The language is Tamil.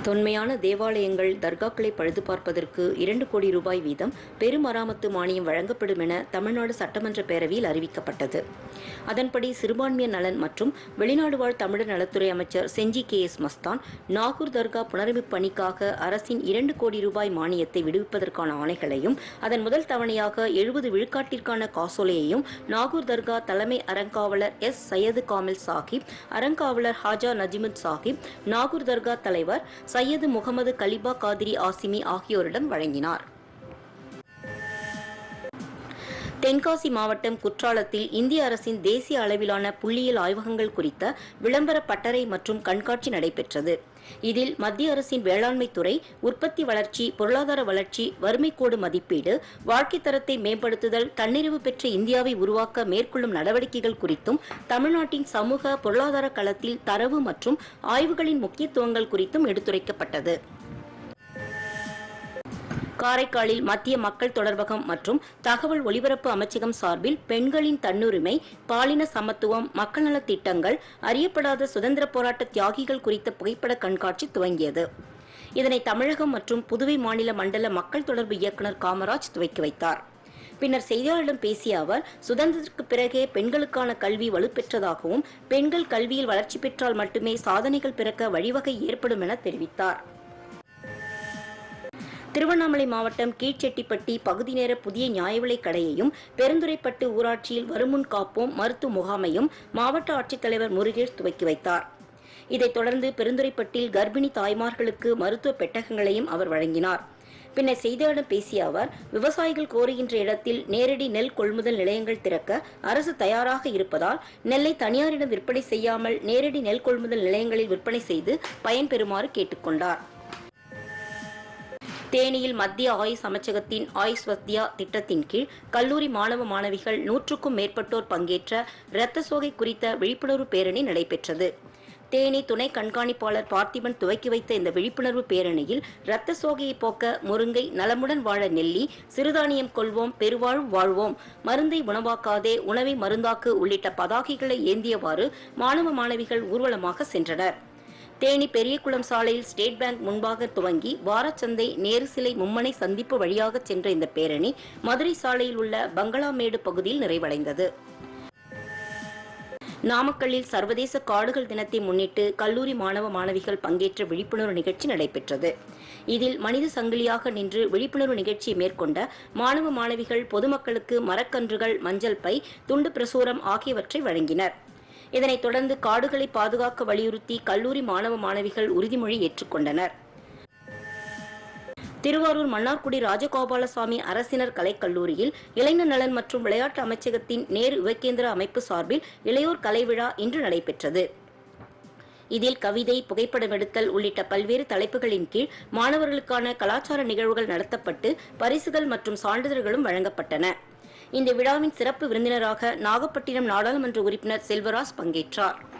தொன்மையான தேவாலயங்கள் தர்காக்களை பழுது பார்ப்பதற்கு இரண்டு கோடி ரூபாய் வீதம் பெருமராமத்து மானியம் வழங்கப்படும் என தமிழ்நாடு சட்டமன்ற பேரவையில் அறிவிக்கப்பட்டது அதன்படி சிறுபான்மையர் நலன் மற்றும் வெளிநாடு வாழ் தமிழர் நலத்துறை அமைச்சர் செஞ்சி கே எஸ் மஸ்தான் நாகூர் தர்கா புனரமைப்பு பணிக்காக அரசின் இரண்டு கோடி ரூபாய் மானியத்தை விடுவிப்பதற்கான ஆணைகளையும் அதன் முதல் தவணையாக எழுபது விழுக்காட்டிற்கான காசோலையையும் நாகூர் தர்கா தலைமை அறங்காவலர் எஸ் சையது காமில் சாஹிப் அறங்காவலர் ஹாஜா நஜிமுத் சாஹிப் நாகூர் தர்கா தலைவர் சையது முகமது கலிபா காதிரி ஆசிமி ஆகியோரிடம் வழங்கினார் தென்காசி மாவட்டம் குற்றாலத்தில் இந்திய அரசின் தேசிய அளவிலான புள்ளியியல் ஆய்வகங்கள் குறித்த விளம்பர பட்டறை மற்றும் கண்காட்சி நடைபெற்றது இதில் மத்திய அரசின் வேளாண்மை துறை உற்பத்தி வளர்ச்சி பொருளாதார வளர்ச்சி வறுமைக்கோடு மதிப்பீடு வாழ்க்கை தரத்தை மேம்படுத்துதல் தன்னிறைவு பெற்ற இந்தியாவை உருவாக்க மேற்கொள்ளும் நடவடிக்கைகள் குறித்தும் தமிழ்நாட்டின் சமூக பொருளாதார களத்தில் தரவு மற்றும் ஆய்வுகளின் முக்கியத்துவங்கள் குறித்தும் எடுத்துரைக்கப்பட்டது காரைக்காலில் மத்திய மக்கள் தொடர்பகம் மற்றும் தகவல் ஒலிபரப்பு அமைச்சகம் சார்பில் பெண்களின் தன்னுரிமை பாலின சமத்துவம் மக்கள் நலத் திட்டங்கள் அறியப்படாத சுதந்திர போராட்ட தியாகிகள் குறித்த புகைப்பட கண்காட்சி துவங்கியது இதனை தமிழகம் மற்றும் புதுவை மாநில மண்டல மக்கள் தொடர்பு இயக்குநர் காமராஜ் துவக்கி வைத்தார் பின்னர் செய்தியாளர்களிடம் பேசிய அவர் சுதந்திரத்திற்கு பிறகே பெண்களுக்கான கல்வி வலுப்பெற்றதாகவும் பெண்கள் கல்வியில் வளர்ச்சி பெற்றால் மட்டுமே சாதனைகள் பிறக்க வழிவகை ஏற்படும் என தெரிவித்தார் திருவண்ணாமலை மாவட்டம் கீழ்ச்செட்டிப்பட்டி பகுதி நேர புதிய நியாய விலைக் கடையையும் பெருந்துறைப்பட்டு ஊராட்சியில் வருமுன் காப்போம் மருத்துவ முகாமையும் மாவட்ட ஆட்சித்தலைவர் முருகேஷ் துவக்கி வைத்தார் இதைத் தொடர்ந்து பெருந்துறைப்பட்டில் கர்ப்பிணி தாய்மார்களுக்கு மருத்துவ பெட்டகங்களையும் அவர் வழங்கினார் பின்னர் செய்தியாளர்களிடம் பேசிய அவர் விவசாயிகள் கோருகின்ற இடத்தில் நேரடி நெல் கொள்முதல் நிலையங்கள் திறக்க அரசு தயாராக இருப்பதால் நெல்லை தனியாரிடம் விற்பனை செய்யாமல் நேரடி நெல் கொள்முதல் நிலையங்களில் விற்பனை செய்து பயன்பெறுமாறு கேட்டுக்கொண்டார் தேனியில் மத்திய ஆயுஷ் அமைச்சகத்தின் ஆயுஷ் வத்யா திட்டத்தின் கீழ் கல்லூரி மாணவ மாணவிகள் நூற்றுக்கும் மேற்பட்டோர் பங்கேற்ற இரத்த சோகை குறித்த விழிப்புணர்வு பேரணி நடைபெற்றது தேனி துணை கண்காணிப்பாளர் பார்த்திபன் துவக்கி வைத்த இந்த விழிப்புணர்வு பேரணியில் இரத்த சோகையை போக்க முருங்கை நலமுடன் வாழ நெல்லி சிறுதானியம் கொள்வோம் பெருவாழ்வு வாழ்வோம் மருந்தை உணவாக்காதே உணவை மருந்தாக்கு உள்ளிட்ட பதாகைகளை ஏந்தியவாறு மாணவ மாணவிகள் ஊர்வலமாக சென்றனர் தேனி பெரியகுளம் சாலையில் ஸ்டேட் பேங்க் முன்பாக துவங்கி வாரச்சந்தை நேரு சிலை மும்மனை சந்திப்பு வழியாக சென்ற இந்த பேரணி மதுரை சாலையில் உள்ள பங்களாமேடு பகுதியில் நிறைவடைந்தது நாமக்கல்லில் சர்வதேச காடுகள் தினத்தை முன்னிட்டு கல்லூரி மாணவ மாணவிகள் பங்கேற்ற விழிப்புணர்வு நிகழ்ச்சி நடைபெற்றது இதில் மனித சங்கிலியாக நின்று விழிப்புணர்வு நிகழ்ச்சியை மேற்கொண்ட மாணவ மாணவிகள் பொதுமக்களுக்கு மரக்கன்றுகள் மஞ்சள் பை துண்டு பிரசுரம் ஆகியவற்றை வழங்கினர் இதனைத் தொடர்ந்து காடுகளை பாதுகாக்க வலியுறுத்தி கல்லூரி மாணவ மாணவிகள் உறுதிமொழி ஏற்றுக்கொண்டனர் திருவாரூர் மன்னார்குடி ராஜகோபாலசாமி அரசினர் கலைக்கல்லூரியில் இளைஞர் நலன் மற்றும் விளையாட்டு அமைச்சகத்தின் நேரு யுவகேந்திர அமைப்பு சார்பில் இளையோர் கலை விழா இன்று நடைபெற்றது இதில் கவிதை புகைப்படம் எடுத்தல் உள்ளிட்ட பல்வேறு தலைப்புகளின் கீழ் மாணவர்களுக்கான கலாச்சார நிகழ்வுகள் நடத்தப்பட்டு பரிசுகள் மற்றும் சான்றிதழ்களும் வழங்கப்பட்டன இந்த விழாவின் சிறப்பு விருந்தினராக நாகப்பட்டினம் நாடாளுமன்ற உறுப்பினர் செல்வராஜ் பங்கேற்றார்